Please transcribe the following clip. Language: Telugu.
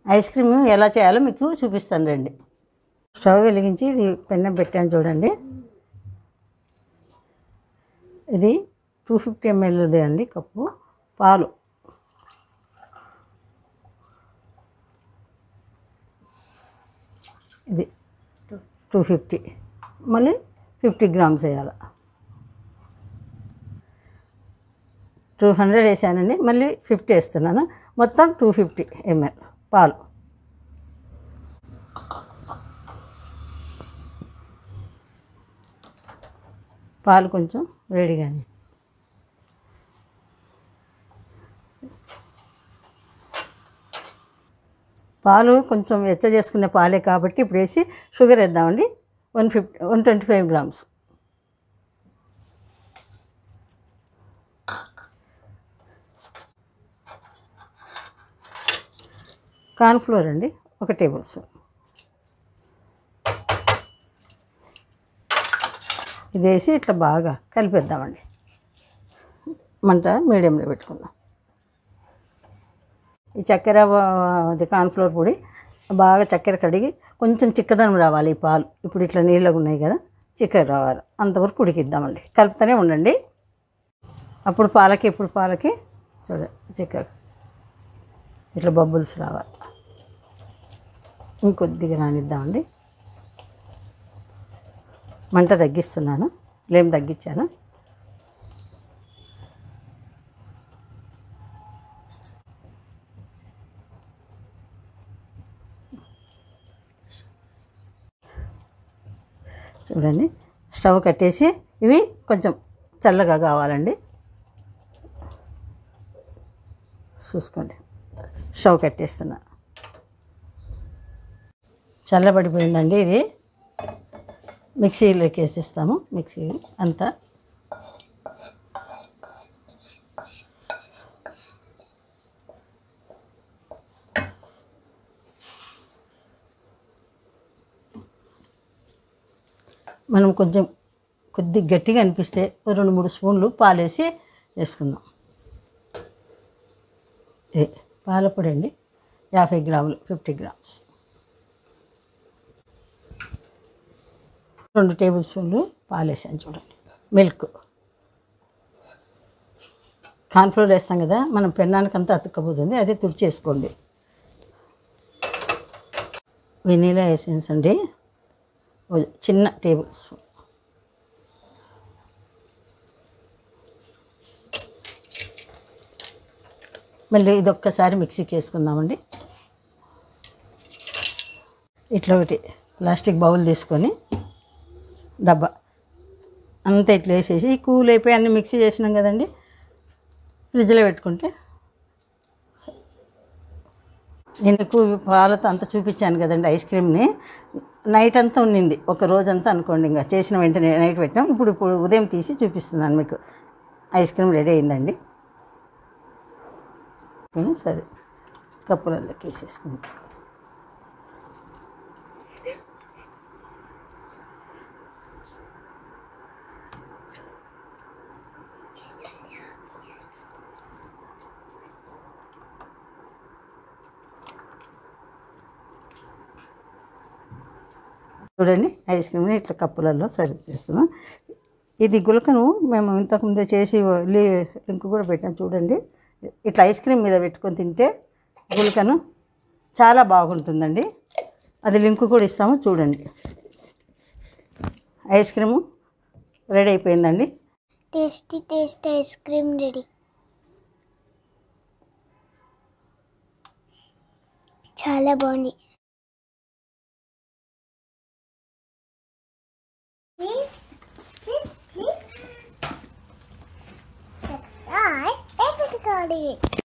ఐస్ క్రీమ్ ఎలా చేయాలో మీకు చూపిస్తాను రండి స్టవ్ వెలిగించి ఇది పెన్నం పెట్టాను చూడండి ఇది టూ ఫిఫ్టీ ఎంఎల్ది అండి కప్పు పాలు ఇది టూ ఫిఫ్టీ మళ్ళీ ఫిఫ్టీ గ్రామ్స్ వేయాలి టూ హండ్రెడ్ వేసానండి మళ్ళీ ఫిఫ్టీ వేస్తున్నాను మొత్తం టూ ఫిఫ్టీ ఎంఎల్ పాలు పాలు కొంచెం వేడిగానే పాలు కొంచెం వెచ్చ చేసుకునే పాలే కాబట్టి ఇప్పుడు వేసి షుగర్ వేద్దామండి one fifty one twenty five grams cornflour అండి ఒక టేబుల్ స్పూన్ ఇది వేసి ఇట్లా బాగా కలిపేద్దామండి మంట మీడియంలో పెట్టుకుందాం ఈ చక్కెర ఆ, అది కార్న్ఫ్లోర్ పొడి బాగా చక్కెర కడిగి కొంచెం చిక్కదనం రావాలి ఈ పాలు ఇప్పుడు ఇట్లా నీళ్ళగా ఉన్నాయి కదా చిక్కర రావాలి అంతవరకు ఉడికిద్దామండి కలుపుతూనే ఉండండి అప్పుడు పాలకి ఇప్పుడు పాలకి చూడ చిక్కర ఇట్లా బబుల్స్ రావాలి ఇంకొద్దిగా రానిద్దామండి మంట తగ్గిస్తున్నాను ఫ్లేమ్ తగ్గించాను చూడండి స్టవ్ కట్టేసి ఇవి కొంచెం చల్లగా కావాలండి చూసుకోండి స్టవ్ కట్టేస్తున్నా చల్లబడిపోయిందండి ఇది మిక్సీలోకి వేసేస్తాము మిక్సీ అంతా మనం కొంచెం కొద్ది గట్టిగా అనిపిస్తే ఓ రెండు మూడు స్పూన్లు పాలేసి వేసుకుందాం ఇది పాలపొడి అండి యాభై గ్రాములు ఫిఫ్టీ గ్రామ్స్ రెండు టేబుల్ స్పూన్లు పాలు వేసాను చూడండి మిల్క్ కార్న్ఫ్లోర్ వేస్తాం కదా మనం పెన్నానికి అంతా అతుక్కపోతుంది అదే తుడిచేసుకోండి వెనీలా ఎసెన్స్ అండి ఓ చిన్న టేబుల్ స్పూన్ మళ్ళీ ఇది ఒక్కసారి మిక్సీకి వేసుకుందామండి ఇట్లా ఒకటి ప్లాస్టిక్ బౌల్ తీసుకొని డబ్బా అంతా ఇట్లా వేసేసి కూల్ అయిపోయి అన్ని మిక్సీ చేసినాం కదండి ఫ్రిడ్జ్లో పెట్టుకుంటే నేను ఎక్కువ పాలతో అంతా చూపించాను కదండి ఐస్ క్రీమ్ని నైట్ అంతా ఉన్నింది ఒక రోజంతా అనుకోండి ఇంకా చేసిన వెంటనే నైట్ పెట్టాం ఇప్పుడు ఇప్పుడు ఉదయం తీసి చూపిస్తున్నాను మీకు ఐస్ క్రీమ్ రెడీ అయిందండి ఉం, సరే కప్పులలోకి వేసేసుకుంటాం చూడండి ఐస్ క్రీమ్ని ఇట్లా కప్పులలో సర్వ్ చేస్తున్నాం ఇది గులకను మేము ఇంతకుముందే చేసి లీ లింక్ కూడా పెట్టాం చూడండి ఇట్లా ఐస్ క్రీమ్ మీద పెట్టుకొని తింటే గులకను చాలా బాగుంటుందండి అది లింక్ కూడా ఇస్తాము చూడండి ఐస్ క్రీము రెడీ అయిపోయిందండి tasty taste ice cream ready చాలా బాగుంది everybody